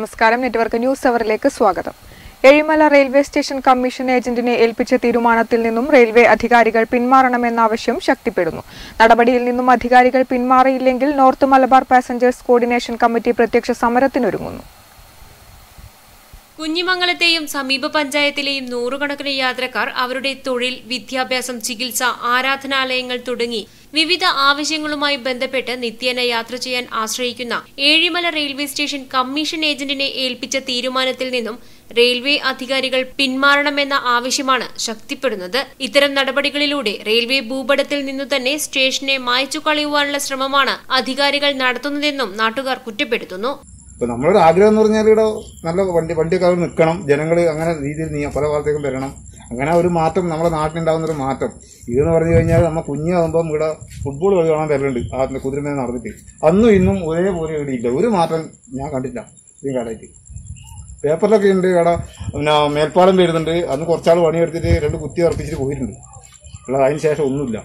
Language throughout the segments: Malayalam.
നമസ്കാരം നെറ്റ്വർക്ക് ന്യൂസ് അവറിലേക്ക് സ്വാഗതം എഴിമല റെയിൽവേ സ്റ്റേഷൻ കമ്മീഷൻ ഏജന്റിനെ ഏൽപ്പിച്ച തീരുമാനത്തിൽ നിന്നും റെയിൽവേ അധികാരികൾ പിന്മാറണമെന്ന ആവശ്യം ശക്തിപ്പെടുന്നു നടപടിയിൽ നിന്നും അധികാരികൾ പിന്മാറിയില്ലെങ്കിൽ north Malabar passengers coordination committee പ്രത്യക്ഷ സമരത്തിനൊരുങ്ങുന്നു കുഞ്ഞിമംഗലത്തെയും സമീപ പഞ്ചായത്തിലെയും നൂറുകണക്കിന് യാത്രക്കാർ അവരുടെ തൊഴിൽ വിദ്യാഭ്യാസം ചികിത്സ ആരാധനാലയങ്ങൾ തുടങ്ങി വിവിധ ആവശ്യങ്ങളുമായി ബന്ധപ്പെട്ട് നിത്യേന യാത്ര ചെയ്യാൻ ആശ്രയിക്കുന്ന ഏഴിമല റെയിൽവേ സ്റ്റേഷൻ കമ്മീഷൻ ഏജന്റിനെ ഏൽപ്പിച്ച തീരുമാനത്തിൽ നിന്നും റെയിൽവേ അധികാരികൾ പിന്മാറണമെന്ന ആവശ്യമാണ് ശക്തിപ്പെടുന്നത് ഇത്തരം നടപടികളിലൂടെ റെയിൽവേ ഭൂപടത്തിൽ നിന്നു തന്നെ സ്റ്റേഷനെ മായ്ച്ചു കളയുവാനുള്ള ശ്രമമാണ് അധികാരികൾ നടത്തുന്നതെന്നും നാട്ടുകാർ കുറ്റപ്പെടുത്തുന്നു ഇപ്പൊ നമ്മളൊരു ആഗ്രഹം എന്ന് പറഞ്ഞാൽ ഇവിടെ നല്ല വണ്ടി വണ്ടിയൊക്കെ അവിടെ നിൽക്കണം ജനങ്ങൾ അങ്ങനെ രീതിയിൽ നീ പല ഭാഗത്തേക്കും വരണം അങ്ങനെ ഒരു മാറ്റം നമ്മുടെ നാട്ടിലുണ്ടാകുന്ന ഒരു മാറ്റം ഇതെന്ന് പറഞ്ഞു കഴിഞ്ഞാൽ നമ്മൾ കുഞ്ഞാകുമ്പം ഇവിടെ ഫുട്ബോൾ കളി കാണാൻ വരലുണ്ട് ആ കുതിരമേ നടന്നിട്ട് അന്നും ഇന്നും ഒരേപോലെ ഇവിടെ ഇല്ല ഒരു മാറ്റം ഞാൻ കണ്ടില്ല ഈ കാലമായിട്ട് പേപ്പറിലൊക്കെ ഉണ്ട് ഇവിടെ പിന്നെ മേൽപ്പാലം വരുന്നുണ്ട് അന്ന് കുറച്ചാൾ പണിയെടുത്തിട്ട് രണ്ട് കുത്തി ഉറപ്പിച്ചിട്ട് പോയിട്ടുണ്ട് അല്ലാതെ അതിന് ശേഷം ഒന്നുമില്ല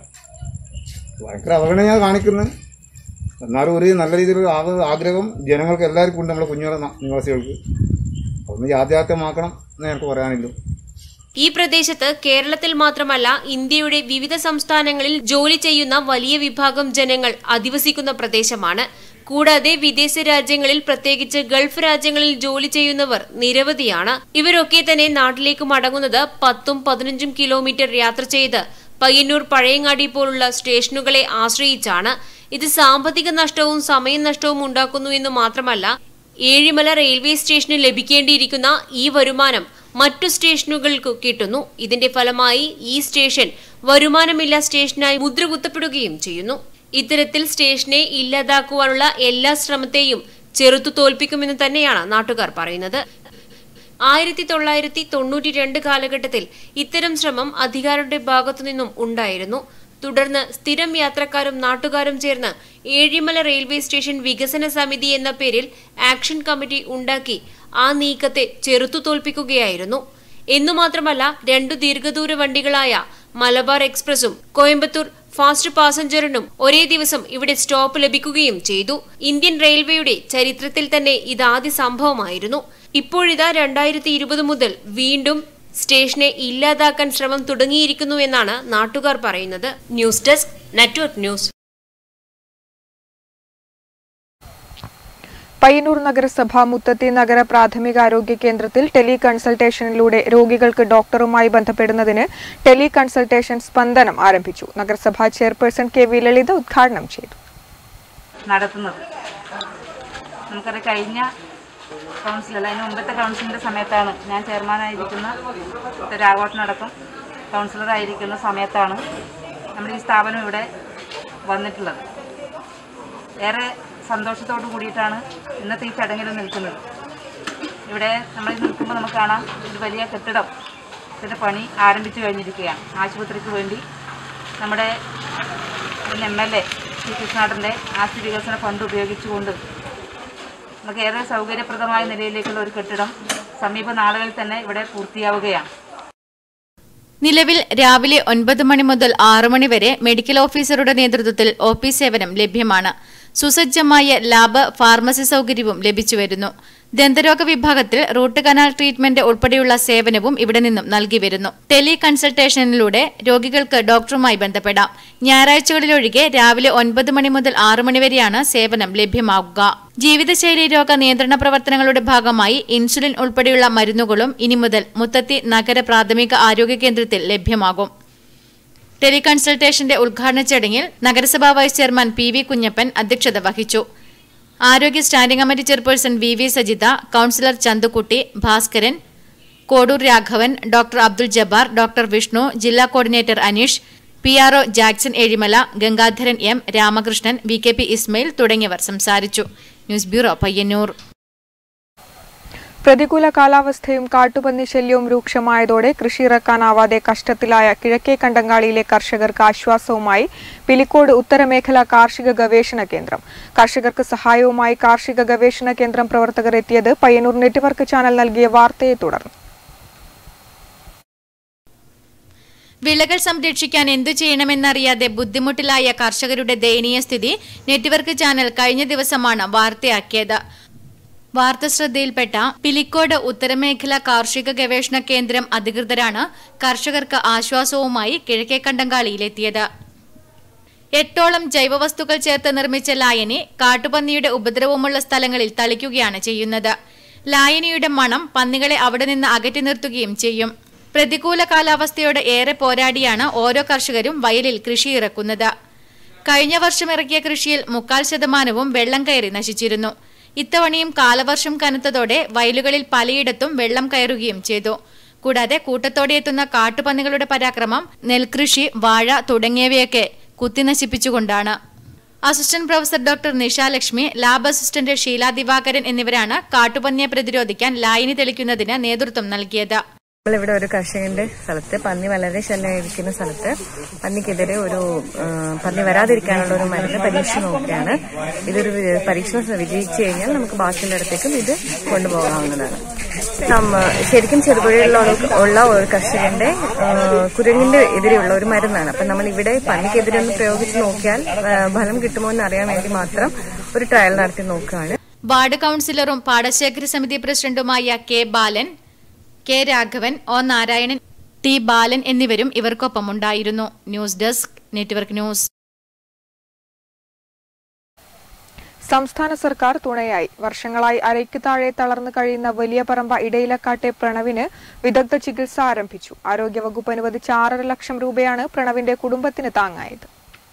ഭയങ്കര അവഗണന കാണിക്കുന്നത് എന്നാലും ഒരു നല്ല രീതിയിലുള്ള ആഗ്ര- ആഗ്രഹം ജനങ്ങൾക്ക് എല്ലാവർക്കും ഉണ്ട് നമ്മുടെ കുഞ്ഞുങ്ങളെ ന- നിവാസികൾക്ക് ഒന്ന് യാഥാർത്ഥ്യമാക്കണം എന്ന് എനിക്ക് പറയാനില്ല ഈ പ്രദേശത്ത് കേരളത്തിൽ മാത്രമല്ല ഇന്ത്യയുടെ വിവിധ സംസ്ഥാനങ്ങളിൽ ജോലി ചെയ്യുന്ന വലിയ വിഭാഗം ജനങ്ങൾ അധിവസിക്കുന്ന പ്രദേശമാണ് കൂടാതെ വിദേശ രാജ്യങ്ങളിൽ പ്രത്യേകിച്ച് ഗൾഫ് രാജ്യങ്ങളിൽ ജോലി ചെയ്യുന്നവർ നിരവധിയാണ് ഇവരൊക്കെ തന്നെ നാട്ടിലേക്ക് മടങ്ങുന്നത് പത്തും പതിനഞ്ചും കിലോമീറ്റർ യാത്ര ചെയ്ത് പയ്യന്നൂർ പഴയങ്ങാടി പോലുള്ള സ്റ്റേഷനുകളെ ആശ്രയിച്ചാണ് ഇത് സാമ്പത്തിക നഷ്ടവും സമയനഷ്ടവും ഉണ്ടാക്കുന്നു എന്ന് മാത്രമല്ല ഏഴിമല റെയിൽവേ സ്റ്റേഷന് ലഭിക്കേണ്ടിയിരിക്കുന്ന ഈ വരുമാനം മറ്റു സ്റ്റേഷനുകൾക്ക് കിട്ടുന്നു ഇതിന്റെ ഫലമായി ഈ സ്റ്റേഷൻ വരുമാനമില്ല സ്റ്റേഷനായി മുദ്രകുത്തപ്പെടുകയും ചെയ്യുന്നു ഇത്തരത്തിൽ സ്റ്റേഷനെ ഇല്ലാതാക്കുവാനുള്ള എല്ലാ ശ്രമത്തെയും ചെറുത്തു തോൽപ്പിക്കുമെന്ന് തന്നെയാണ് നാട്ടുകാർ പറയുന്നത് ആയിരത്തി തൊള്ളായിരത്തി തൊണ്ണൂറ്റി രണ്ട് കാലഘട്ടത്തിൽ ഇത്തരം ശ്രമം അധികാരിയുടെ ഭാഗത്തുനിന്നും ഉണ്ടായിരുന്നു തുടർന്ന് സ്ഥിരം യാത്രക്കാരും നാട്ടുകാരും ചേർന്ന് ഏഴിമല റെയിൽവേ സ്റ്റേഷൻ വികസന സമിതി എന്ന പേരിൽ ആക്ഷൻ കമ്മിറ്റി ഉണ്ടാക്കി ആ നീക്കത്തെ ചെറുത്തു തോൽപ്പിക്കുകയായിരുന്നു എന്നു മാത്രമല്ല രണ്ടു ദീർഘദൂര വണ്ടികളായ മലബാർ എക്സ്പ്രസും കോയമ്പത്തൂർ ഫാസ്റ്റ് പാസഞ്ചറിനും ഒരേ ദിവസം ഇവിടെ സ്റ്റോപ്പ് ലഭിക്കുകയും ചെയ്തു ഇന്ത്യൻ റെയിൽവേയുടെ ചരിത്രത്തിൽ തന്നെ ഇതാദ്യ സംഭവമായിരുന്നു ഇപ്പോഴിതാ രണ്ടായിരത്തി ഇരുപത് മുതൽ വീണ്ടും സ്റ്റേഷനെ ഇല്ലാതാക്കാൻ ശ്രമം തുടങ്ങിയിരിക്കുന്നു എന്നാണ് നാട്ടുകാർ പറയുന്നത് news desk network news Payyanur നഗരസഭ മുത്തത്തി നഗര പ്രാഥമികാരോഗ്യ കേന്ദ്രത്തിൽ ടെലി കൺസൾട്ടേഷനിലൂടെ രോഗികൾക്ക് ഡോക്ടറുമായി ബന്ധപ്പെടുന്നതിന് ടെലി കൺസൾട്ടേഷൻ സ്പന്ദനം ആരംഭിച്ചു നഗരസഭാ ചെയർപേഴ്സൺ കെ വി ലളിത ഉദ്ഘാടനം ചെയ്തു നടത്തുന്നത് നമുക്കത് കഴിഞ്ഞ കൗൺസിലല്ല അതിന് മുമ്പത്തെ കൗൺസിലിൻ്റെ സമയത്താണ് ഞാൻ ചെയർമാനായിരിക്കുന്ന രാഘവട്ടനടക്കം കൗൺസിലറായിരിക്കുന്ന സമയത്താണ് നമ്മുടെ ഈ സ്ഥാപനം ഇവിടെ വന്നിട്ടുള്ളത് ഏറെ സന്തോഷത്തോടു കൂടിയിട്ടാണ് ഇന്നത്തെ ഈ ചടങ്ങിൽ നിൽക്കുന്നത് ഇവിടെ നമ്മൾ നിൽക്കുമ്പോൾ നമുക്ക് കാണാം ഒരു വലിയ കെട്ടിടം ഇതിൻ്റെ പണി ആരംഭിച്ചു കഴിഞ്ഞിരിക്കുകയാണ് ആശുപത്രിക്ക് വേണ്ടി നമ്മുടെ മുൻ എം എൽ എ ശ്രീ കൃഷ്ണാടൻ്റെ ആസ്തി വികസന ഫണ്ട് ഉപയോഗിച്ചുകൊണ്ട് നമുക്ക് ഏറെ സൗകര്യപ്രദമായ നിലയിലേക്കുള്ള ഒരു കെട്ടിടം സമീപ നാളുകളിൽ തന്നെ ഇവിടെ പൂർത്തിയാവുകയാണ് നിലവിൽ രാവിലെ ഒൻപത് മണി മുതൽ ആറ് മണി വരെ മെഡിക്കൽ ഓഫീസറുടെ നേതൃത്വത്തിൽ ഒ പി സേവനം ലഭ്യമാണ് സുസജ്ജമായ ലാബ് ഫാർമസി സൗകര്യവും ലഭിച്ചുവരുന്നു ദന്തരോഗ വിഭാഗത്തിൽ റൂട്ട് കനാൽ ട്രീറ്റ്മെന്റ് ഉൾപ്പെടെയുള്ള സേവനവും ഇവിടെ നിന്നും നൽകി വരുന്നു ടെലി കൺസൾട്ടേഷനിലൂടെ രോഗികൾക്ക് ഡോക്ടറുമായി ബന്ധപ്പെടാം ഞായറാഴ്ചകളിലൊഴികെ രാവിലെ ഒൻപത് മണി മുതൽ ആറ് മണി വരെയാണ് സേവനം ലഭ്യമാകുക ജീവിതശൈലി രോഗ നിയന്ത്രണ പ്രവർത്തനങ്ങളുടെ ഭാഗമായി ഇൻസുലിൻ ഉൾപ്പെടെയുള്ള മരുന്നുകളും ഇനി മുതൽ മുത്തത്തി നഗര പ്രാഥമിക ആരോഗ്യ കേന്ദ്രത്തിൽ ലഭ്യമാകും ടെലികൺസൾട്ടേഷന്റെ ഉദ്ഘാടന ചടങ്ങിൽ നഗരസഭാ vice chairman P V Kunhappan അധ്യക്ഷത വഹിച്ചു ആരോഗ്യ standing committee chairperson V V Sajitha councillor Chandukutty Bhaskaran Kodur Raghavan doctor Abdul Jabbar doctor Vishnu ജില്ലാ coordinator Aneesh P R O Jackson Ezhimala Gangadharan M Ramakrishnan V K P Ismail തുടങ്ങിയവർ സംസാരിച്ചു ന്യൂസ് ബ്യൂറോ പയ്യന്നൂർ പ്രതികൂല കാലാവസ്ഥയും കാട്ടുപന്നി ശല്യവും രൂക്ഷമായതോടെ കൃഷി ഇറക്കാനാവാതെ കഷ്ടത്തിലായ കിഴക്കേ കണ്ടങ്ങാളിയിലെ കർഷകർക്ക് ആശ്വാസവുമായി പിലിക്കോട് ഉത്തരമേഖല കാർഷിക ഗവേഷണ കേന്ദ്രം കർഷകർക്ക് സഹായവുമായി കാർഷിക ഗവേഷണ കേന്ദ്രം പ്രവർത്തകർ എത്തിയത് പയ്യന്നൂർ നെറ്റ്വർക്ക് ചാനൽ നൽകിയ വാർത്തയെ തുടർന്ന് വിളകൾ സംരക്ഷിക്കാൻ എന്തു ചെയ്യണമെന്നറിയാതെ ബുദ്ധിമുട്ടിലായ കർഷകരുടെ ദയനീയ സ്ഥിതി നെറ്റ്വർക്ക് ചാനൽ കഴിഞ്ഞ ദിവസമാണ് വാർത്തയാക്കിയത് വാർത്ത ശ്രദ്ധയിൽപ്പെട്ട പിലിക്കോട് ഉത്തരമേഖല കാർഷിക ഗവേഷണ കേന്ദ്രം അധികൃതരാണ് കർഷകർക്ക് ആശ്വാസവുമായി കിഴക്കേ കണ്ടങ്കാളിയിലെത്തിയത് എട്ടോളം ജൈവവസ്തുക്കൾ ചേർത്ത് നിർമ്മിച്ച ലായനി കാട്ടുപന്നിയുടെ ഉപദ്രവമുള്ള സ്ഥലങ്ങളിൽ തളിക്കുകയാണ് ചെയ്യുന്നത് ലായനിയുടെ മണം പന്നികളെ അവിടെ നിന്ന് അകറ്റി നിർത്തുകയും ചെയ്യും പ്രതികൂല കാലാവസ്ഥയോട് ഏറെ പോരാടിയാണ് ഓരോ കർഷകരും വയലിൽ കൃഷി ഇറക്കുന്നത് കഴിഞ്ഞ വർഷം ഇറക്കിയ കൃഷിയിൽ മുക്കാൽ ശതമാനവും വെള്ളം കയറി നശിച്ചിരുന്നു ഇത്തവണയും കാലവർഷം കനത്തതോടെ വയലുകളിൽ പലയിടത്തും വെള്ളം കയറുകയും ചെയ്തു കൂടാതെ കൂട്ടത്തോടെ എത്തുന്ന കാട്ടുപന്നികളുടെ പരാക്രമം നെൽകൃഷി വാഴ തുടങ്ങിയവയൊക്കെ കുത്തിനശിപ്പിച്ചുകൊണ്ടാണ് assistant professor doctor Nisha Lakshmi lab assistant Sheela Divakaran എന്നിവരാണ് കാട്ടുപന്നിയെ പ്രതിരോധിക്കാൻ ലായനി തെളിക്കുന്നതിന് നേതൃത്വം നൽകിയത് നമ്മളിവിടെ ഒരു കർഷകന്റെ സ്ഥലത്ത് പന്നി വളരെ ശല്യമായിരിക്കുന്ന സ്ഥലത്ത് പന്നിക്കെതിരെ ഒരു ആ, പന്നി വരാതിരിക്കാനുള്ള ഒരു മരുന്ന് പരീക്ഷ നോക്കുകയാണ് ഇതൊരു വി- പരീക്ഷണം വിജയിച്ചു കഴിഞ്ഞാൽ നമുക്ക് ബാക്കിയുള്ളിടത്തേക്കും ഇത് കൊണ്ടുപോകാവുന്നതാണ് നമ്മ ശരിക്കും ചെറുപുഴയിലുള്ള ഉള്ള ഒരു കർഷകന്റെ ആ, കുരങ്ങിന്റെ എതിരെയുള്ള ഒരു മരുന്നാണ് അപ്പൊ നമ്മൾ ഇവിടെ പന്നിക്കെതിരെ ഒന്ന് പ്രയോഗിച്ച് നോക്കിയാൽ ആ, ഫലം കിട്ടുമോ എന്ന് അറിയാൻ വേണ്ടി മാത്രം ഒരു ട്രയൽ നടത്തി നോക്കുകയാണ് വാർഡ് കൌൺസിലറും പാടശേഖര സമിതി പ്രസിഡന്റുമായ K Balan K Raghavan O Narayanan T Balan എന്നിവരും ഇവർക്കൊപ്പമുണ്ടായിരുന്നു ന്യൂസ് ഡെസ്ക് നെറ്റ്വർക്ക് ന്യൂസ് സംസ്ഥാന സർക്കാർ തുണയായി വർഷങ്ങളായി അരയ്ക്ക് താഴെ തളർന്നു കഴിയുന്ന വലിയ പറമ്പ ഇടയിലക്കാട്ടെ പ്രണവിന് വിദഗ്ധ ചികിത്സ ആരംഭിച്ചു ആരോഗ്യവകുപ്പ് അനുവദിച്ച ആറര ലക്ഷം രൂപയാണ് പ്രണവിന്റെ കുടുംബത്തിന് താങ്ങായത്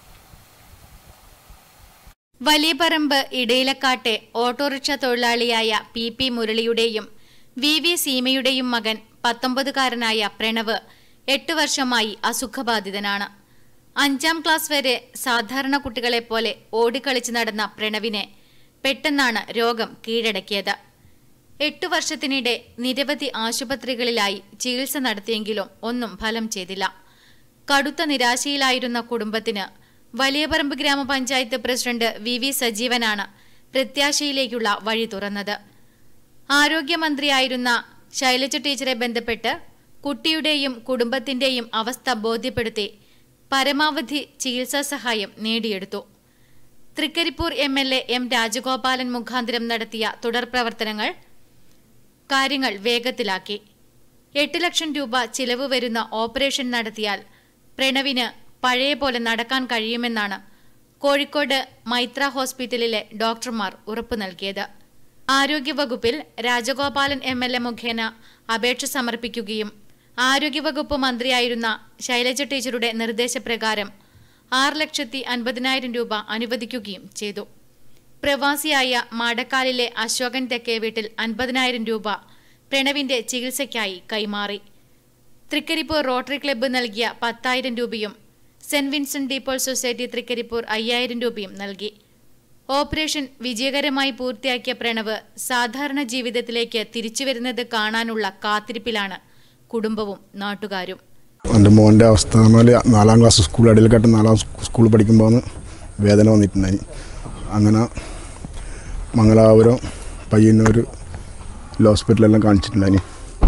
വലിയ പറമ്പ് ഇടയിലക്കാട്ടെ ഓട്ടോറിക്ഷ തൊഴിലാളിയായ പി പി മുരളിയുടെയും വി വി സീമയുടെയും മകൻ പത്തൊമ്പതുകാരനായ പ്രണവ് എട്ട് വർഷമായി അസുഖബാധിതനാണ് അഞ്ചാം ക്ലാസ് വരെ സാധാരണ കുട്ടികളെപ്പോലെ ഓടിക്കളിച്ച് നടന്ന പ്രണവിനെ പെട്ടെന്നാണ് രോഗം കീഴടക്കിയത് എട്ടു വർഷത്തിനിടെ നിരവധി ആശുപത്രികളിലായി ചികിത്സ നടത്തിയെങ്കിലും ഒന്നും ഫലം ചെയ്തില്ല കടുത്ത നിരാശയിലായിരുന്ന കുടുംബത്തിന് Valiyaparamba grama panchayat president V V സജീവനാണ് പ്രത്യാശയിലേക്കുള്ള വഴി തുറന്നത് ആരോഗ്യമന്ത്രിയായിരുന്ന ശൈലജ ടീച്ചറെ ബന്ധപ്പെട്ട് കുട്ടിയുടെയും കുടുംബത്തിന്റെയും അവസ്ഥ ബോധ്യപ്പെടുത്തി പരമാവധി ചികിത്സാ സഹായം നേടിയെടുത്തു Trikaripur M L A M Rajagopalan മുഖാന്തരം നടത്തിയ തുടർ പ്രവർത്തനങ്ങൾ കാര്യങ്ങൾ വേഗത്തിലാക്കി എട്ട് ലക്ഷം രൂപ ചിലവ് വരുന്ന ഓപ്പറേഷൻ നടത്തിയാൽ പ്രണവിന് പഴയ പോലെ നടക്കാൻ കഴിയുമെന്നാണ് കോഴിക്കോട് മൈത്ര ഹോസ്പിറ്റലിലെ ഡോക്ടർമാർ ഉറപ്പു നൽകിയത് ആരോഗ്യവകുപ്പിൽ രാജഗോപാലൻ എം എൽ എ മുഖേന അപേക്ഷ സമർപ്പിക്കുകയും ആരോഗ്യവകുപ്പ് മന്ത്രിയായിരുന്ന ശൈലജ ടീച്ചറുടെ നിർദ്ദേശപ്രകാരം ആറ് ലക്ഷത്തി അൻപതിനായിരം രൂപ അനുവദിക്കുകയും ചെയ്തു പ്രവാസിയായ മാടക്കാലിലെ അശോകൻ തെക്കേ വീട്ടിൽ അൻപതിനായിരം രൂപ പ്രണവിന്റെ ചികിത്സയ്ക്കായി കൈമാറി തൃക്കരിപ്പൂർ റോട്ടറി ക്ലബ്ബ് നൽകിയ പത്തായിരം രൂപയും saint Vincent de Paul society Trikaripur അയ്യായിരം രൂപയും നൽകി ഓപ്പറേഷൻ വിജയകരമായി പൂർത്തിയാക്കിയ പ്രണവ് സാധാരണ ജീവിതത്തിലേക്ക് തിരിച്ചുവരുന്നത് കാണാനുള്ള കാത്തിരിപ്പിലാണ് കുടുംബവും നാട്ടുകാരും എൻ്റെ മോൻ്റെ അവസ്ഥ എന്ന് പറഞ്ഞാൽ നാലാം ക്ലാസ് സ്കൂൾ അടിയിൽക്കാട്ട് നാലാം സ്കൂളിൽ പഠിക്കുമ്പോൾ വേദന വന്നിട്ടുണ്ടായി അങ്ങനെ മംഗലാപുരം പയ്യന്നൂർ ഹോസ്പിറ്റലെല്ലാം കാണിച്ചിട്ടുണ്ടായി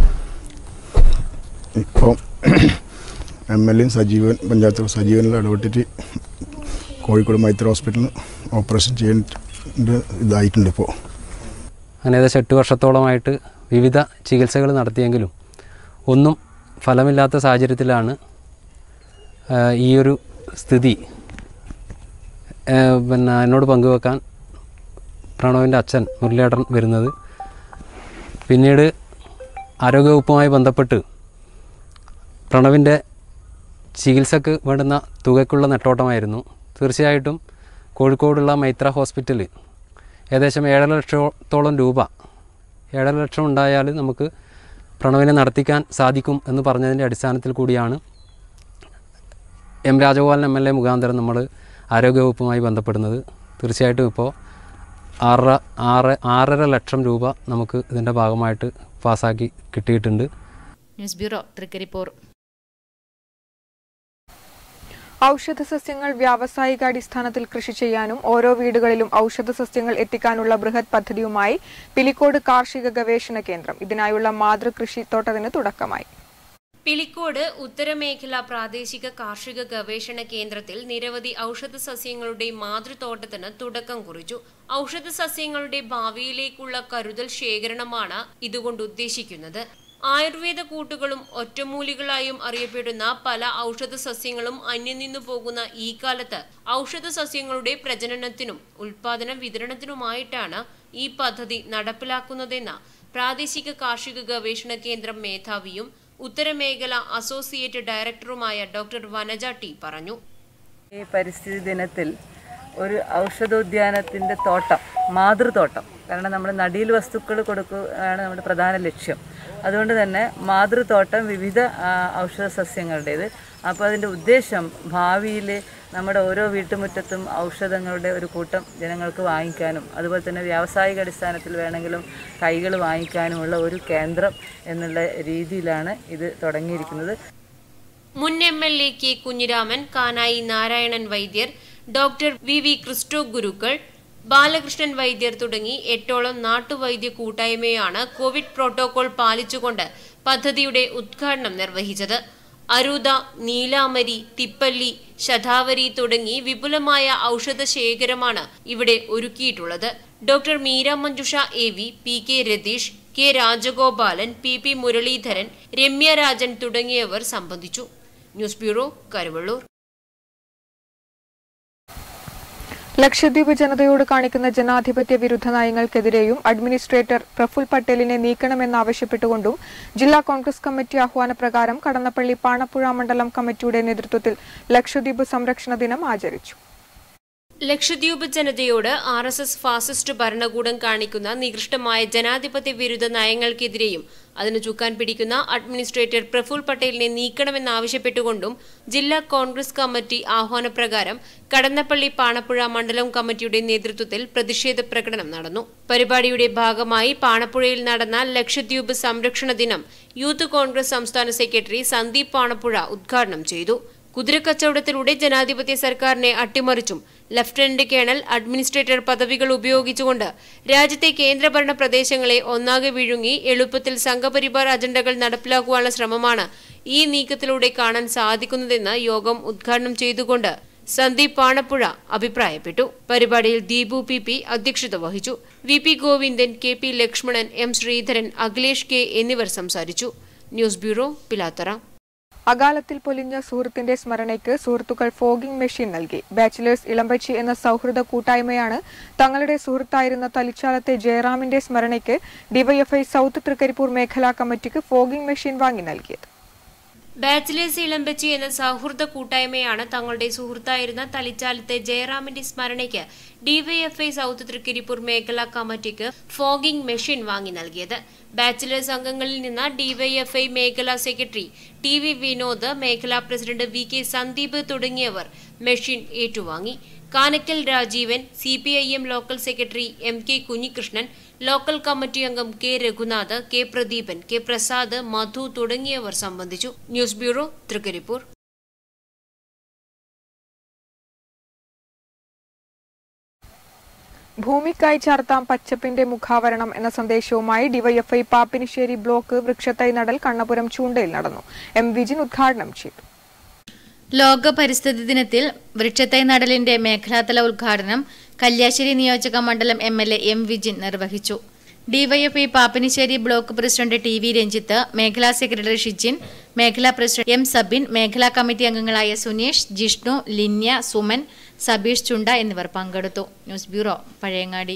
ഇപ്പോൾ എം എൽ എയും സജീവൻ പഞ്ചായത്ത് സജീവനെല്ലാം ഇടപെട്ടിട്ട് കോഴിക്കോട് മൈത്ര ഹോസ്പിറ്റലിൽ ഓപ്പറേഷൻ ചെയ്യാൻ ഇതായിട്ടുണ്ട് ഇപ്പോൾ അങ്ങനെ ഏകദേശം എട്ട് വർഷത്തോളമായിട്ട് വിവിധ ചികിത്സകൾ നടത്തിയെങ്കിലും ഒന്നും ഫലമില്ലാത്ത സാഹചര്യത്തിലാണ് ആ, ഈ ഒരു സ്ഥിതി ആ, പിന്നെ എന്നോട് പങ്കുവെക്കാൻ പ്രണവിൻ്റെ അച്ഛൻ മുരളിയേട്ടൻ വരുന്നത് പിന്നീട് ആരോഗ്യവകുപ്പുമായി ബന്ധപ്പെട്ട് പ്രണവിൻ്റെ ചികിത്സക്ക് വേണ്ടുന്ന തുകയ്ക്കുള്ള നെട്ടോട്ടമായിരുന്നു തീർച്ചയായിട്ടും കോഴിക്കോടുള്ള മൈത്ര ഹോസ്പിറ്റൽ ഏകദേശം ഏഴര ലക്ഷത്തോളം രൂപ ഏഴര ലക്ഷം ഉണ്ടായാൽ നമുക്ക് പ്രണവിനെ നടത്തിക്കാൻ സാധിക്കും എന്ന് പറഞ്ഞതിൻ്റെ അടിസ്ഥാനത്തിൽ കൂടിയാണ് M Rajagopalan M L A മുഖാന്തരം നമ്മൾ ആരോഗ്യവകുപ്പുമായി ബന്ധപ്പെടുന്നത് തീർച്ചയായിട്ടും ഇപ്പോൾ ആറര ആറ് ആറര ലക്ഷം രൂപ നമുക്ക് ഇതിൻ്റെ ഭാഗമായിട്ട് പാസ്സാക്കി കിട്ടിയിട്ടുണ്ട് ന്യൂസ് ബ്യൂറോ തൃക്കരിപ്പൂർ ഔഷധ സസ്യങ്ങൾ വ്യാവസായികാടിസ്ഥാനത്തിൽ കൃഷി ചെയ്യാനും ഓരോ വീടുകളിലും ഔഷധ സസ്യങ്ങൾ എത്തിക്കാനുള്ള ബൃഹത് പദ്ധതിയുമായി പിലിക്കോട് കാർഷിക ഗവേഷണ കേന്ദ്രം ഇതിനായുള്ള മാതൃകൃഷി തോട്ടത്തിന് തുടക്കമായി പിലിക്കോട് ഉത്തരമേഖല പ്രാദേശിക കാർഷിക ഗവേഷണ കേന്ദ്രത്തിൽ നിരവധി ഔഷധ സസ്യങ്ങളുടെ മാതൃതോട്ടത്തിന് തുടക്കം കുറിച്ചു ഔഷധ സസ്യങ്ങളുടെ ഭാവിയിലേക്കുള്ള കരുതൽ ശേഖരണമാണ് ഇതുകൊണ്ട് ഉദ്ദേശിക്കുന്നത് ആയുർവേദ കൂട്ടുകളും ഒറ്റമൂലികളായും അറിയപ്പെടുന്ന പല ഔഷധ സസ്യങ്ങളും അന്യം നിന്നു പോകുന്ന ഈ കാലത്ത് ഔഷധ സസ്യങ്ങളുടെ പ്രജനനത്തിനും ഉൽപാദന വിതരണത്തിനുമായിട്ടാണ് ഈ പദ്ധതി നടപ്പിലാക്കുന്നതെന്ന് പ്രാദേശിക കാർഷിക ഗവേഷണ കേന്ദ്രം മേധാവിയും ഉത്തരമേഖല അസോസിയേറ്റ് ഡയറക്ടറുമായ ഡോക്ടർ വനജ ടി പറഞ്ഞു ഈ പരിസ്ഥിതി ദിനത്തിൽ ഒരു ഔഷധോദ്യാനത്തിൻ്റെ തോട്ടം മാതൃതോട്ടം കാരണം നമ്മൾ നടീൽ വസ്തുക്കൾ കൊടുക്കുകയാണ് നമ്മുടെ പ്രധാന ലക്ഷ്യം അതുകൊണ്ട് തന്നെ മാതൃതോട്ടം വിവിധ ആ, ഔഷധ സസ്യങ്ങളുടേത് അപ്പോൾ അതിൻ്റെ ഉദ്ദേശം ഭാവിയിൽ നമ്മുടെ ഓരോ വീട്ടുമുറ്റത്തും ഔഷധങ്ങളുടെ ഒരു കൂട്ടം ജനങ്ങൾക്ക് വാങ്ങിക്കാനും അതുപോലെ തന്നെ വ്യാവസായിക അടിസ്ഥാനത്തിൽ വേണമെങ്കിലും കൈകൾ വാങ്ങിക്കാനുമുള്ള ഒരു കേന്ദ്രം എന്നുള്ള രീതിയിലാണ് ഇത് തുടങ്ങിയിരിക്കുന്നത് മുൻ M L A K Kunhiraman Kanayi Narayanan വൈദ്യർ doctor V V Christo Gurukkal Balakrishnan വൈദ്യർ തുടങ്ങി എട്ടോളം നാട്ടുവൈദ്യ കൂട്ടായ്മയാണ് കോവിഡ് പ്രോട്ടോകോൾ പാലിച്ചുകൊണ്ട് പദ്ധതിയുടെ ഉദ്ഘാടനം നിർവഹിച്ചത് അരുത നീലാമരി തിപ്പല്ലി ശതാവരി തുടങ്ങി വിപുലമായ ഔഷധ ശേഖരമാണ് ഇവിടെ ഒരുക്കിയിട്ടുള്ളത് doctor Meera Manjusha A V P K Ratheesh K Rajagopalan P P Muraleedharan Ramya Rajan തുടങ്ങിയവർ സംബന്ധിച്ചു ന്യൂസ് ബ്യൂറോ കരുവള്ളൂർ ലക്ഷദ്വീപ് ജനതയോട് കാണിക്കുന്ന ജനാധിപത്യ വിരുദ്ധ നയങ്ങൾക്കെതിരെയും അഡ്മിനിസ്ട്രേറ്റർ പ്രഫുൽ പട്ടേലിനെ നീക്കണമെന്നാവശ്യപ്പെട്ടുകൊണ്ടും ജില്ലാ കോൺഗ്രസ് കമ്മിറ്റി ആഹ്വാനപ്രകാരം കടന്നപ്പള്ളി പാണപ്പുഴ മണ്ഡലം കമ്മിറ്റിയുടെ നേതൃത്വത്തിൽ ലക്ഷദ്വീപ് സംരക്ഷണ ദിനം ആചരിച്ചു ലക്ഷദ്വീപ് ജനതയോട് ആർ എസ് എസ് ഫാസിസ്റ്റ് ഭരണകൂടം കാണിക്കുന്ന നികൃഷ്ടമായ ജനാധിപത്യ വിരുദ്ധ നയങ്ങൾക്കെതിരെയും അതിന് ചുക്കാൻ പിടിക്കുന്ന അഡ്മിനിസ്ട്രേറ്റർ പ്രഫുൽ പട്ടേലിനെ നീക്കണമെന്നാവശ്യപ്പെട്ടുകൊണ്ടും ജില്ലാ കോൺഗ്രസ് കമ്മിറ്റി ആഹ്വാനപ്രകാരം കടന്നപ്പള്ളി പാണപ്പുഴ മണ്ഡലം കമ്മിറ്റിയുടെ നേതൃത്വത്തിൽ പ്രതിഷേധ പ്രകടനം നടന്നു പരിപാടിയുടെ ഭാഗമായി പാണപ്പുഴയിൽ നടന്ന ലക്ഷദ്വീപ് സംരക്ഷണ ദിനം യൂത്ത് കോൺഗ്രസ് സംസ്ഥാന സെക്രട്ടറി സന്ദീപ് പാണപ്പുഴ ഉദ്ഘാടനം ചെയ്തു കുതിരക്കച്ചവടത്തിലൂടെ ജനാധിപത്യ സർക്കാരിനെ അട്ടിമറിച്ചും ലഫ്റ്റനന്റ് കേണൽ അഡ്മിനിസ്ട്രേറ്റർ പദവികൾ ഉപയോഗിച്ചുകൊണ്ട് രാജ്യത്തെ കേന്ദ്രഭരണ പ്രദേശങ്ങളെ ഒന്നാകെ വിഴുങ്ങി എളുപ്പത്തിൽ സംഘപരിവാർ അജണ്ടകൾ നടപ്പിലാക്കുവാനുള്ള ശ്രമമാണ് ഈ നീക്കത്തിലൂടെ കാണാൻ സാധിക്കുന്നതെന്ന് യോഗം ഉദ്ഘാടനം ചെയ്തുകൊണ്ട് സന്ദീപ് പാണപ്പുഴ അഭിപ്രായപ്പെട്ടു പരിപാടിയിൽ ദീപു പി പി അധ്യക്ഷത വഹിച്ചു V P Govindan K P Lakshmanan M Sreedharan Akhilesh K എന്നിവർ സംസാരിച്ചു ന്യൂസ് ബ്യൂറോ പിലാത്തറ അകാലത്തിൽ പൊലിഞ്ഞ സുഹൃത്തിന്റെ സ്മരണയ്ക്ക് സുഹൃത്തുക്കൾ ഫോഗിംഗ് മെഷീൻ നൽകി ബാച്ചിലേഴ്സ് ഇളമ്പച്ചി എന്ന സൗഹൃദ കൂട്ടായ്മയാണ് തങ്ങളുടെ സുഹൃത്തായിരുന്ന തലിച്ചാലത്തെ ജയറാമിന്റെ സ്മരണയ്ക്ക് ഡിവൈഎഫ്ഐ സൗത്ത് തൃക്കരിപ്പൂർ മേഖലാ കമ്മിറ്റിക്ക് ഫോഗിംഗ് മെഷീൻ വാങ്ങി നൽകിയത് ബാച്ചിലേഴ്സ് ഇളമ്പച്ചി എന്ന സൗഹൃദ കൂട്ടായ്മയാണ് തങ്ങളുടെ സുഹൃത്തായിരുന്ന തലിച്ചാലത്തെ ജയറാമിന്റെ സ്മരണയ്ക്ക് ഡിവൈഎഫ്ഐ സൗത്ത് തൃക്കരിപ്പൂർ മേഖലാ കമ്മിറ്റിക്ക് ഫോഗിംഗ് മെഷീൻ വാങ്ങി നൽകിയത് ബാച്ചിലേഴ്സ് അംഗങ്ങളിൽ നിന്ന് ഡിവൈഎഫ്ഐ മേഖലാ സെക്രട്ടറി ടി വി വിനോദ് മേഖലാ പ്രസിഡന്റ് വി കെ സന്ദീപ് തുടങ്ങിയവർ മെഷീൻ ഏറ്റുവാങ്ങി Kanakkal Rajeevan C P I M local secretary M K Kunhikrishnan local committee അംഗം K Raghunath K Pradeepan K Prasad Madhu തുടങ്ങിയവർ സംബന്ധിച്ചു ന്യൂസ് ബ്യൂറോ തൃക്കരിപ്പൂർ ഭൂമിക്കായി ചാർത്താം പച്ചപ്പിന്റെ മുഖാവരണം എന്ന സന്ദേശവുമായി ഡിവൈഎഫ്ഐ പാപ്പിനിശ്ശേരി ബ്ലോക്ക് വൃക്ഷത്തൈ നടൽ കണ്ണപുരം ചൂണ്ടയിൽ നടന്നു എം വിജിൻ ഉദ്ഘാടനം ചെയ്തു ലോക പരിസ്ഥിതി ദിനത്തിൽ വൃക്ഷത്തൈ നടലിന്റെ മേഖലാതല ഉദ്ഘാടനം കല്യാശ്ശേരി നിയോജക മണ്ഡലം M L A M Vijin നിർവഹിച്ചു DYFI Pappinisseri block president T V Ranjith മേഖലാ സെക്രട്ടറി ഷിജിൻ മേഖലാ പ്രസിഡന്റ് എം സബിൻ മേഖലാ കമ്മിറ്റി അംഗങ്ങളായ സുനീഷ് ജിഷ്ണു ലിന്യ സുമൻ സബീഷ് ചുണ്ട എന്നിവർ പങ്കെടുത്തു news bureau Pazhayangadi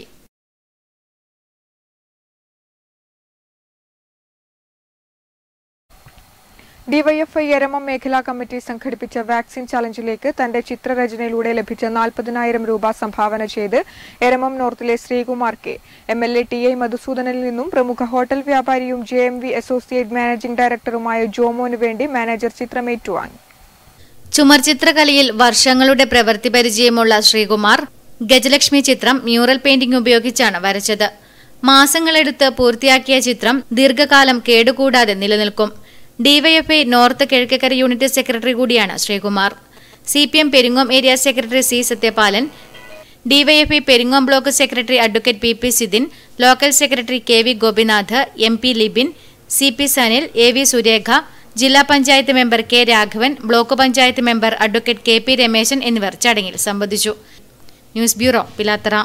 DYFI Eramam മേഖലാ കമ്മിറ്റി സംഘടിപ്പിച്ച വാക്സിൻ ചലഞ്ചിലേക്ക് തന്റെ ചിത്രരചനയിലൂടെ ലഭിച്ച നാൽപ്പതിനായിരം രൂപ സംഭാവന ചെയ്ത് എരമം നോർത്തിലെ Sreekumar K M L A T I മധുസൂദനിൽ നിന്നും പ്രമുഖ ഹോട്ടൽ വ്യാപാരിയും J M V associate managing ഡയറക്ടറുമായ ജോമോന് വേണ്ടി മാനേജർ ചിത്രം ഏറ്റുവാങ്ങി ചുമർചിത്രകലയിൽ വർഷങ്ങളുടെ പ്രവൃത്തി പരിചയമുള്ള ശ്രീകുമാർ ഗജലക്ഷ്മി ചിത്രം മ്യൂറൽ പെയിന്റിംഗ് ഉപയോഗിച്ചാണ് വരച്ചത് മാസങ്ങളെടുത്ത് പൂർത്തിയാക്കിയ ചിത്രം ദീർഘകാലം കേടുകൂടാതെ നിലനിൽക്കും DYFI north Kizhakkekara unit secretary കൂടിയാണ് Sreekumar C P M Peringome area secretary C Sathyapalan DYFI Peringome block secretary advocate P P Sidin local secretary K V Gopinath M P Libin C P Sanil A V Surekha ജില്ലാ panchayat member K Raghavan block panchayat member advocate K P Rameshan എന്നിവർ ചടങ്ങിൽ സംബന്ധിച്ചു news bureau Pilathara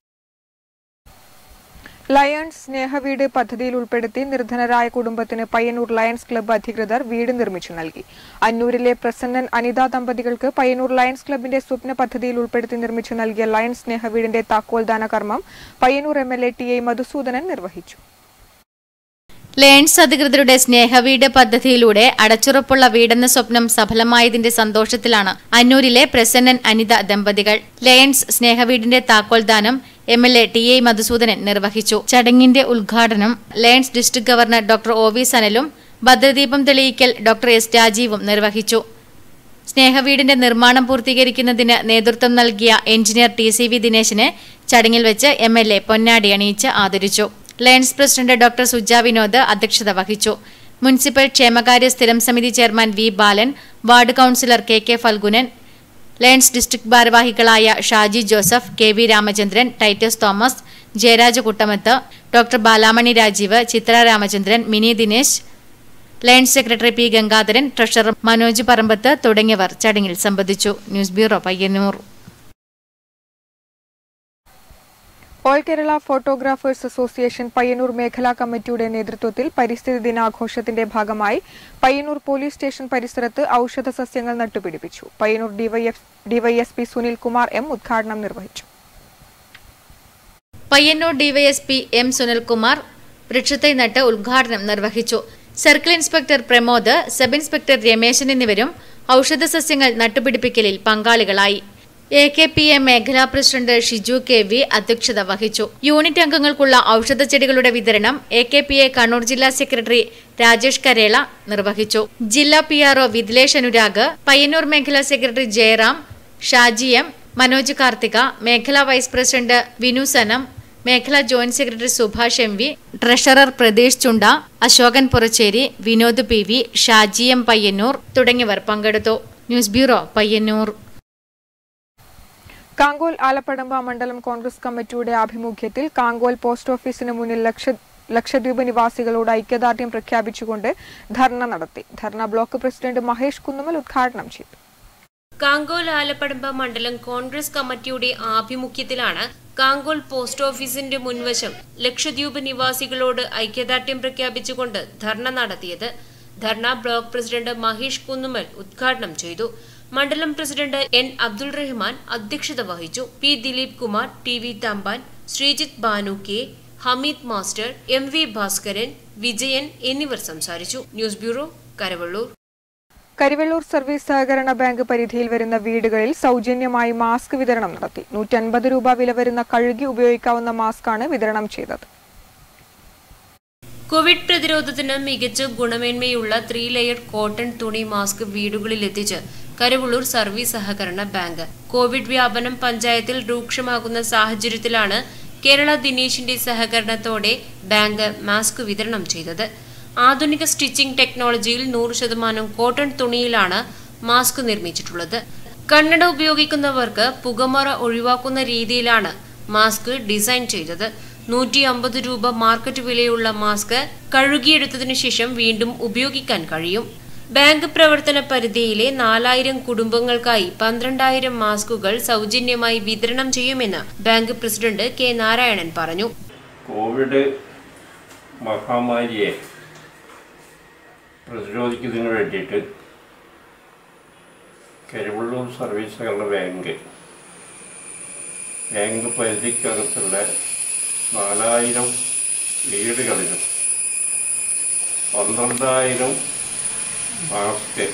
lions Snehaveedu പദ്ധതിയിൽ ഉൾപ്പെടുത്തി നിർധനരായ കുടുംബത്തിന് പയ്യന്നൂർ ലയൺസ് ക്ലബ്ബ് അധികൃതർ വീട് നിർമ്മിച്ചു നൽകി അന്നൂരിലെ പ്രസന്നൻ അനിത ദമ്പതികൾക്ക് പയ്യന്നൂർ ലയൺസ് ക്ലബിന്റെ സ്വപ്ന പദ്ധതിയിൽ ഉൾപ്പെടുത്തി നിർമ്മിച്ചു നൽകിയ ലയൺസ് സ്നേഹവീടിന്റെ താക്കോൽദാന കർമ്മം Payyanur M L A T A Madhusoodanan നിർവഹിച്ചു ലേൺസ് അധികൃതരുടെ സ്നേഹവീട് പദ്ധതിയിലൂടെ അടച്ചുറപ്പുള്ള വീടെന്ന സ്വപ്നം സഫലമായതിന്റെ സന്തോഷത്തിലാണ് അന്നൂരിലെ പ്രസന്നൻ അനിത ദമ്പതികൾ ലയൺസ് സ്നേഹവീടിന്റെ താക്കോൽദാനം M L A T A Madhusoodanan നിർവഹിച്ചു ചടങ്ങിന്റെ ഉദ്ഘാടനം lions district governor doctor O V സനലും ഭദ്രദീപം തെളിയിക്കൽ ഡോക്ടർ എസ് രാജീവും നിർവഹിച്ചു സ്നേഹവീടിന്റെ നിർമ്മാണം പൂർത്തീകരിക്കുന്നതിന് നേതൃത്വം നൽകിയ എഞ്ചിനീയർ ടി സി വി ദിനേശിനെ ചടങ്ങിൽ വെച്ച് എം എൽ എ പൊന്നാടി അണിയിച്ച് ആദരിച്ചു lions president doctor Suja Vinod അധ്യക്ഷത വഹിച്ചു മുനിസിപ്പൽ ക്ഷേമകാര്യ സ്ഥിരം സമിതി chairman V Balan ward councillor K K Phalgunan lions district ഭാരവാഹികളായ Shaji Joseph K V Ramachandran Titus Thomas Jayaraja Kuttamath doctor Balamani Rajeev Chithra Ramachandran Mini Dinesh lions secretary P Gangadharan treasurer Manoj Parambath തുടങ്ങിയവർ ചടങ്ങിൽ സംബന്ധിച്ചു news bureau Payyanur all Kerala photographers association Payyanur മേഖലാ കമ്മിറ്റിയുടെ നേതൃത്വത്തിൽ പരിസ്ഥിതി ദിനാഘോഷത്തിന്റെ ഭാഗമായി പയ്യന്നൂർ പോലീസ് സ്റ്റേഷൻ പരിസരത്ത് ഔഷധ സസ്യങ്ങൾ നട്ടുപിടിപ്പിച്ചു പയ്യന്നൂർ ഡിവൈഎസ്പി സുനിൽ കുമാർ എം ഉദ്ഘാടനം നിർവഹിച്ചു പയ്യന്നൂർ ഡിവൈഎസ്പി എം സുനിൽകുമാർ വൃക്ഷത്തൈ നട്ട് ഉദ്ഘാടനം നിർവഹിച്ചു circle inspector Pramod sub inspector Rameshan എന്നിവരും ഔഷധ സസ്യങ്ങൾ നട്ടുപിടിപ്പിക്കലിൽ പങ്കാളികളായി എ കെ പി എ മേഖലാ പ്രസിഡന്റ് ഷിജു കെ വി അധ്യക്ഷത വഹിച്ചു യൂണിറ്റ് അംഗങ്ങൾക്കുള്ള ഔഷധ ചെടികളുടെ വിതരണം A K P A Kannur ജില്ലാ സെക്രട്ടറി രാജേഷ് കരേള നിർവഹിച്ചു ജില്ലാ P R O Vidilesh Anurag Payyanur മേഖലാ സെക്രട്ടറി ജയറാം ഷാജി എം മനോജ് കാർത്തിക മേഖലാ വൈസ് പ്രസിഡന്റ് വിനു സനം മേഖലാ joint secretary Subhash M V treasurer Pratheesh Chunda Ashokan Purachery Vinod P V Shaji M Payyanur തുടങ്ങിയവർ പങ്കെടുത്തു ന്യൂസ് ബ്യൂറോ പയ്യന്നൂർ കാങ്കോൽ ആലപ്പടമ്പ മണ്ഡലം കോൺഗ്രസ് കമ്മിറ്റിയുടെ ആഭിമുഖ്യത്തിൽ കാങ്കോൽ പോസ്റ്റ് ഓഫീസിന് മുന്നിൽ ലക്ഷ ലക്ഷദ്വീപ് നിവാസികളോട് ഐക്യദാർഢ്യം പ്രഖ്യാപിച്ചുകൊണ്ട് ധർണ നടത്തി ധർണ ബ്ലോക്ക് പ്രസിഡന്റ് മഹേഷ് കുന്നുമൽ ഉദ്ഘാടനം ചെയ്തു കാങ്കോൽ ആലപ്പടമ്പ മണ്ഡലം കോൺഗ്രസ് കമ്മിറ്റിയുടെ ആഭിമുഖ്യത്തിലാണ് കാങ്കോൽ പോസ്റ്റ് ഓഫീസിന്റെ മുൻവശം ലക്ഷദ്വീപ് നിവാസികളോട് ഐക്യദാർഢ്യം പ്രഖ്യാപിച്ചുകൊണ്ട് ധർണ നടത്തിയത് ധർണ ബ്ലോക്ക് പ്രസിഡന്റ് മഹേഷ് കുന്നുമൽ ഉദ്ഘാടനം ചെയ്തു മണ്ഡലം പ്രസിഡന്റ് എൻ അബ്ദുൾ റഹ്മാൻ അധ്യക്ഷത വഹിച്ചു P Dileep Kumar T V Thampan Sreejith Banu K Hameed master M V Bhaskaran Vijayan എന്നിവർ സംസാരിച്ചു news bureau Karivellur Karivellur service സഹകരണ ബാങ്ക് പരിധിയിൽ വരുന്ന വീടുകളിൽ സൗജന്യമായി മാസ്ക് വിതരണം നടത്തി നൂറ്റൻപത് രൂപ വില വരുന്ന കഴുകി ഉപയോഗിക്കാവുന്ന മാസ്കാണ് വിതരണം ചെയ്തത് കോവിഡ് പ്രതിരോധത്തിന് മികച്ച ഗുണമേന്മയുള്ള ത്രീ ലെയർ കോട്ടൺ തുണി മാസ്ക് വീടുകളിൽ എത്തിച്ച് കരുവള്ളൂർ സർവീസ് സഹകരണ ബാങ്ക് കോവിഡ് വ്യാപനം പഞ്ചായത്തിൽ രൂക്ഷമാകുന്ന സാഹചര്യത്തിലാണ് കേരള ദിനേശിന്റെ സഹകരണത്തോടെ ബാങ്ക് മാസ്ക് വിതരണം ചെയ്തത് ആധുനിക സ്റ്റിച്ചിംഗ് ടെക്നോളജിയിൽ നൂറ് ശതമാനം കോട്ടൺ തുണിയിലാണ് മാസ്ക് നിർമ്മിച്ചിട്ടുള്ളത് കണ്ണട ഉപയോഗിക്കുന്നവർക്ക് പുകമറ ഒഴിവാക്കുന്ന രീതിയിലാണ് മാസ്ക് ഡിസൈൻ ചെയ്തത് നൂറ്റി അമ്പത് രൂപ മാർക്കറ്റ് വിലയുള്ള മാസ്ക് കഴുകിയെടുത്തതിനു ശേഷം വീണ്ടും ഉപയോഗിക്കാൻ കഴിയും ബാങ്ക് പ്രവർത്തന പരിധിയിലെ നാലായിരം കുടുംബങ്ങൾക്കായി പന്ത്രണ്ടായിരം മാസ്കുകൾ സൗജന്യമായി വിതരണം ചെയ്യുമെന്ന് ബാങ്ക് പ്രസിഡന്റ് കെ നാരായണൻ പറഞ്ഞു കോവിഡ് മഹാമാരിയെ പ്രതിരോധിക്കുന്നതിന് വേണ്ടിയിട്ട് കരിവള്ളൂർ സർവീസ് സഹകരണ ബാങ്ക് ബാങ്ക് പരിധിക്കകത്തുള്ള നാലായിരം വീടുകളിലും പന്ത്രണ്ടായിരം മാസ്ക്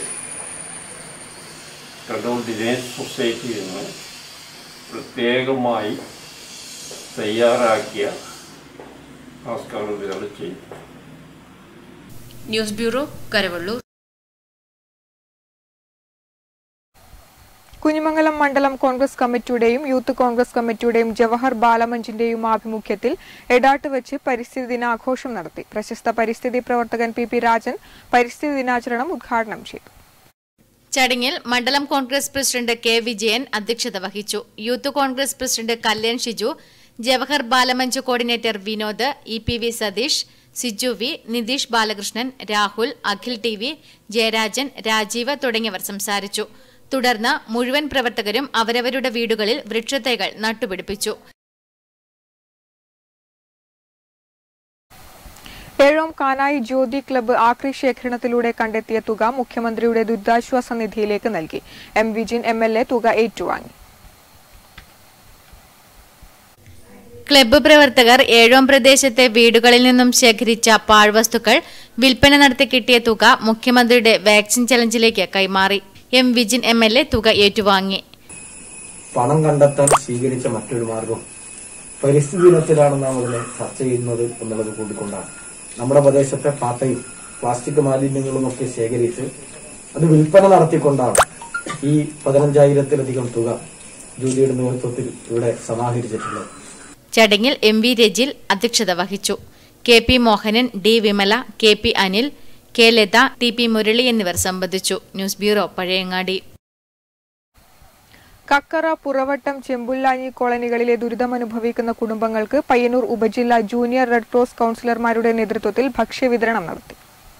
കണ്ണൂർ ദിനേശ് സൊസൈറ്റിയിൽ നിന്ന് പ്രത്യേകമായി തയ്യാറാക്കിയ മാസ്കുകൾ വിതരണം ചെയ്യും ന്യൂസ് ബ്യൂറോ കരവള്ളൂർ കുഞ്ഞിമംഗലം മണ്ഡലം കോൺഗ്രസ് കമ്മിറ്റിയുടെയും യൂത്ത് കോൺഗ്രസ് കമ്മിറ്റിയുടെയും ജവഹർ ബാലമഞ്ചിന്റെയും ആഭിമുഖ്യത്തിൽ എടാട്ട് വെച്ച് പരിസ്ഥിതി ദിനാഘോഷം നടത്തി പ്രശസ്ത പരിസ്ഥിതി പ്രവർത്തകൻ പി പി രാജൻ പരിസ്ഥിതി ദിനാചരണം ഉദ്ഘാടനം ചെയ്തു ചടങ്ങിൽ മണ്ഡലം കോൺഗ്രസ് പ്രസിഡന്റ് കെ വിജയൻ അധ്യക്ഷത വഹിച്ചു youth Congress president Kalyan Shiju Jawahar Balamanch coordinator Vinod E P V Satheesh Siju V Nitheesh Balakrishnan Rahul Akhil T V Jayarajan Rajeev തുടങ്ങിയവർ സംസാരിച്ചു തുടർന്ന് മുഴുവൻ പ്രവർത്തകരും അവരവരുടെ വീടുകളിൽ വൃക്ഷത്തൈകൾ നട്ടുപിടിപ്പിച്ചു ഏഴോം കാനായി ജ്യോതി ക്ലബ്ബ് ആക്രി ശേഖരണത്തിലൂടെ കണ്ടെത്തിയ തുക മുഖ്യമന്ത്രിയുടെ ദുരിതാശ്വാസ നിധിയിലേക്ക് നൽകി M Vijin M L A തുക ഏറ്റുവാങ്ങി ക്ലബ്ബ് പ്രവർത്തകർ ഏഴോം പ്രദേശത്തെ വീടുകളിൽ നിന്നും ശേഖരിച്ച പാഴ്വസ്തുക്കൾ വിൽപ്പന നടത്തി കിട്ടിയ തുക മുഖ്യമന്ത്രിയുടെ വാക്സിൻ ചലഞ്ചിലേക്ക് കൈമാറി M Vijin M L A തുക ഏറ്റുവാങ്ങി പണം കണ്ടെത്താൻ സ്വീകരിച്ച മറ്റൊരു മാർഗം പരിസ്ഥിതി ദിനത്തിലാണ് നാം അതിനെ ചർച്ച ചെയ്യുന്നത് എന്നുള്ളത് കൂടിക്കൊണ്ടാണ് നമ്മുടെ പ്രദേശത്തെ പാട്ടയും പ്ലാസ്റ്റിക് മാലിന്യങ്ങളും ഒക്കെ ശേഖരിച്ച് അത് വിൽപ്പന നടത്തിക്കൊണ്ടാണ് ഈ പതിനഞ്ചായിരത്തിലധികം തുക ജൂലിയുടെ നേതൃത്വത്തിൽ ഇവിടെ സമാഹരിച്ചിട്ടുള്ളത് ചടങ്ങിൽ എം വി രജിൽ അധ്യക്ഷത വഹിച്ചു K P Mohanan D Vimala K P Anil K Latha T P Murali എന്നിവർ സംബന്ധിച്ചു ന്യൂസ് ബ്യൂറോ പഴയങ്ങാടി കക്കറ പുറവട്ടം ചെമ്പുല്ലാഞ്ഞി കോളനികളിലെ ദുരിതമനുഭവിക്കുന്ന കുടുംബങ്ങൾക്ക് പയ്യന്നൂർ ഉപജില്ല ജൂനിയർ റെഡ് ക്രോസ് കൌൺസിലർമാരുടെ നേതൃത്വത്തിൽ ഭക്ഷ്യവിതരണം നടത്തി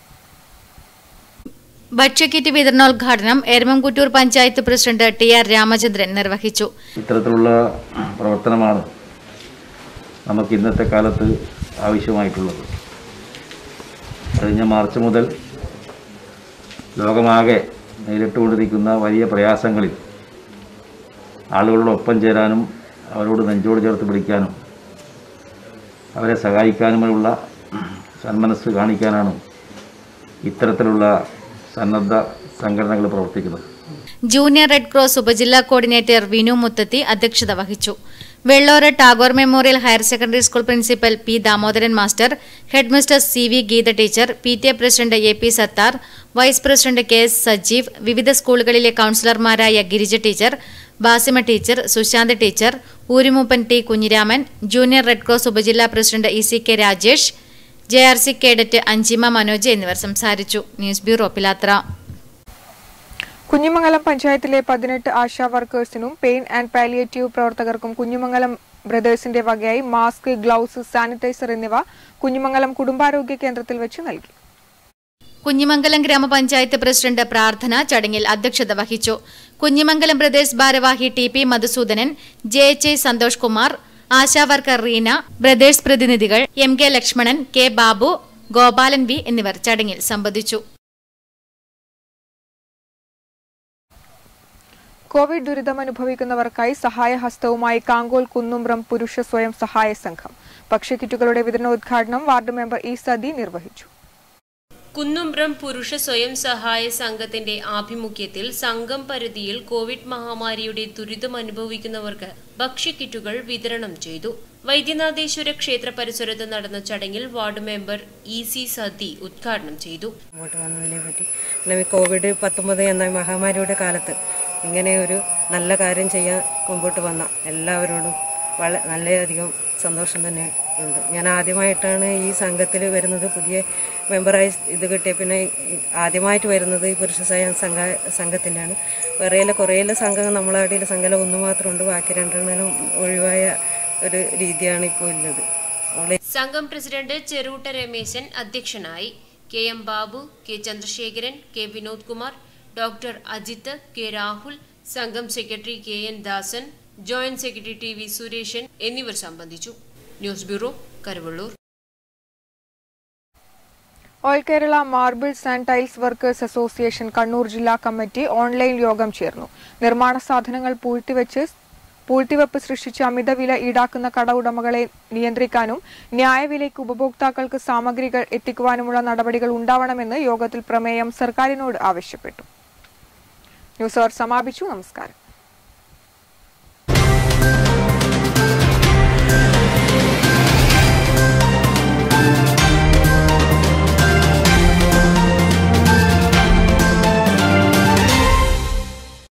ഭക്ഷ്യക്കിറ്റ് വിതരണോദ്ഘാടനം Eramamkuttur panchayat president T R Ramachandran നിർവഹിച്ചു ഇത്തരത്തിലുള്ള പ്രവർത്തനമാണ് നമുക്ക് ഇന്നത്തെ കാലത്ത് ആവശ്യമായിട്ടുള്ളത് കഴിഞ്ഞ മാർച്ച് മുതൽ ലോകമാകെ നേരിട്ടുകൊണ്ടിരിക്കുന്ന വലിയ പ്രയാസങ്ങളിൽ ആളുകളോടൊപ്പം ചേരാനും അവരോട് നെഞ്ചോട് ചേർത്ത് പിടിക്കാനും അവരെ സഹായിക്കാനുമുള്ള സന്മനസ് കാണിക്കാനാണ് ഇത്തരത്തിലുള്ള സന്നദ്ധ സംഘടനകൾ പ്രവർത്തിക്കുന്നത് ജൂനിയർ റെഡ് ക്രോസ് ഉപജില്ലാ കോർഡിനേറ്റർ വിനു മുത്തത്തി അധ്യക്ഷത വഹിച്ചു Vellora Tagore memorial higher secondary school principal P Damodaran master head mistress C V Geetha teacher P T A president A P Sathar vice president K S Sajeev വിവിധ സ്കൂളുകളിലെ കൌൺസിലർമാരായ Girija teacher Basima teacher Sushanth teacher ഊരുമൂപ്പൻ T Kunhiraman junior red cross ഉപജില്ലാ president E C K Rajesh J R C cadet Anjima Manoj എന്നിവർ സംസാരിച്ചു ന്യൂസ് ബ്യൂറോ പിലാത്ര കുഞ്ഞിമംഗലം പഞ്ചായത്തിലെ പതിനെട്ട് ആശാ വർക്കേഴ്സിനും പെയിൻ ആൻഡ് പാലിയേറ്റീവ് പ്രവർത്തകർക്കും കുഞ്ഞിമംഗലം ബ്രദേഴ്സിന്റെ വകയായി മാസ്ക് ഗ്ലൗസ് സാനിറ്റൈസർ എന്നിവ കുഞ്ഞിമംഗലം കുടുംബാരോഗ്യ കേന്ദ്രത്തിൽ വെച്ച് നൽകി കുഞ്ഞിമംഗലം ഗ്രാമപഞ്ചായത്ത് പ്രസിഡന്റ് പ്രാർത്ഥന ചടങ്ങിൽ അധ്യക്ഷത വഹിച്ചു കുഞ്ഞിമംഗലം പ്രദേശ് ഭാരവാഹി T P Madhusoodanan J H I Santhosh Kumar ASHA worker Reena brothers പ്രതിനിധികൾ M K Lakshmanan K Babu Gopalan V എന്നിവർ ചടങ്ങിൽ സംബന്ധിച്ചു കോവിഡ് ദുരിതമനുഭവിക്കുന്നവർക്കായി സഹായഹസ്തവുമായി കാങ്കോൽ കുന്നുംബ്രം പുരുഷ സ്വയം സഹായ സംഘം ഭക്ഷ്യക്കിറ്റുകളുടെ വിതരണോദ്ഘാടനം വാർഡ് മെമ്പർ ഇ സതി നിർവഹിച്ചു കുന്നുംബ്രം പുരുഷ സ്വയം സഹായ സംഘത്തിന്റെ ആഭിമുഖ്യത്തിൽ സംഘം പരിധിയിൽ കോവിഡ് മഹാമാരിയുടെ ദുരിതം അനുഭവിക്കുന്നവർക്ക് ഭക്ഷ്യക്കിറ്റുകൾ വിതരണം ചെയ്തു വൈദ്യനാഥേശ്വര ക്ഷേത്ര പരിസരത്ത് നടന്ന ചടങ്ങിൽ ward member E C Sathi ഉദ്ഘാടനം ചെയ്തു മുമ്പോട്ട് വന്നതിനെ പറ്റി അല്ലെങ്കിൽ കോവിഡ് പത്തൊമ്പത് എന്ന മഹാമാരിയുടെ കാലത്ത് ഇങ്ങനെ ഒരു നല്ല കാര്യം ചെയ്യാൻ മുമ്പോട്ട് വന്ന എല്ലാവരോടും വളരെ വളരെയധികം സന്തോഷം തന്നെ ഉണ്ട് ഞാൻ ആദ്യമായിട്ടാണ് ഈ സംഘത്തിൽ വരുന്നത് പുതിയ മെമ്പറായി ഇത് കിട്ടിയ പിന്നെ ഈ ആദ്യമായിട്ട് വരുന്നത് ഈ പുരുഷ സ്വയം സംഘ സംഘത്തിൻ്റെയാണ് വേറെയില്ല കുറേയില്ല സംഘം നമ്മളെ അടിയിൽ സംഘം ഒന്ന് മാത്രമുണ്ട് ബാക്കി രണ്ടെണ്ണം ഒഴിവായ ഒരു രീതിയാണ് ഇപ്പോൾ ഉള്ളത് അവളെ സംഘം പ്രസിഡന്റ് ചെറൂട്ട രമേശൻ അധ്യക്ഷനായി K M Babu K Chandrasekharan K Vinod Kumar doctor Ajith K Rahul സംഘം secretary K N Dasan joint secretary T V Sureshan എന്നിവർ സംബന്ധിച്ചു news bureau Karuvallur all Kerala marbles and tiles workers association Kannur ജില്ലാ കമ്മിറ്റി ഓൺലൈൻ യോഗം ചേർന്നു നിർമ്മാണ സാധനങ്ങൾ പൂഴ്ത്തിവെച്ച് പൂഴ്ത്തിവെപ്പ് സൃഷ്ടിച്ച് അമിതവില ഈടാക്കുന്ന കട ഉടമകളെ നിയന്ത്രിക്കാനും ന്യായവിലയ്ക്ക് ഉപഭോക്താക്കൾക്ക് സാമഗ്രികൾ എത്തിക്കുവാനുമുള്ള നടപടികൾ ഉണ്ടാവണമെന്ന് യോഗത്തിൽ പ്രമേയം സർക്കാരിനോട് ആവശ്യപ്പെട്ടു ന്യൂസ് അവർ സമാപിച്ചു നമസ്കാരം